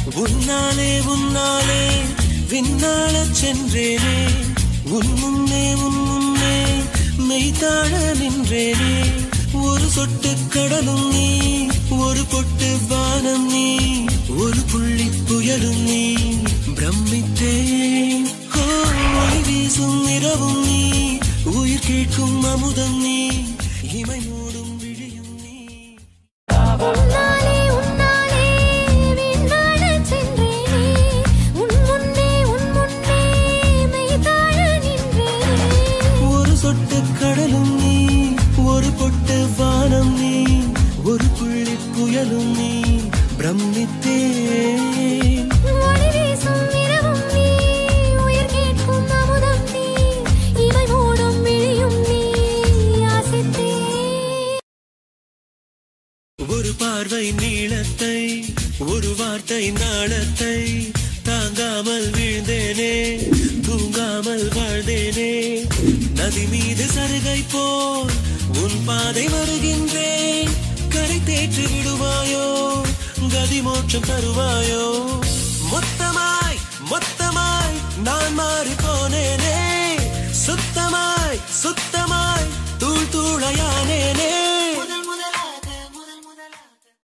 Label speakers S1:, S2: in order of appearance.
S1: உன்னாலே உன்னாலே விண்ணாளச் சென்றேனே உன் முன்னே உன் முன்னே மெய்தாழ நின்றேனே ஒரு சொட்டு கடலும் நீ ஒரு பொட்டு வானம் நீ ஒரு புள்ளி புயலும் நீ பிரமித்தேன் ஓ, ஒளி வீசும் இரவும் நீ உயிர் கேட்கும் அமுதம் நீ இமை மூடும் விழியும் நீ
S2: உன்னாலே உன்னாலே விண்ணாடச் சென்றேனே உன் முன்னே உன் முன்னே மெய்தாழ நின்றேனே
S1: ஒரு சொட்டு கடலும் நீ ஒரு பொட்டு வானம் நீ ஒரு புள்ளி புயலும் நீ பிரமித்தேன்
S2: ஒளி வீசும் இரவும் நீ உயிர் கேட்கும் அமுதம் நீ இமை மூடும் விழியும் நீ யாசித்தேன்
S1: ஒரு பார்வை நீளத்தை ஒரு வார்த்தை நாளத்தை தாங்காமல் வீழ்ந்தேனே தூங்காமல் வாழ்ந்தேனே நதி மீது சருகை போல் உன் பாதை வருகின்றேன் கரை தேற்றி விடுவாயோ கதி மோட்சம் தருவாயோ மொத்தமாய் மொத்தமாய் நான் மாறி போனேனே சுத்தமாய் சுத்த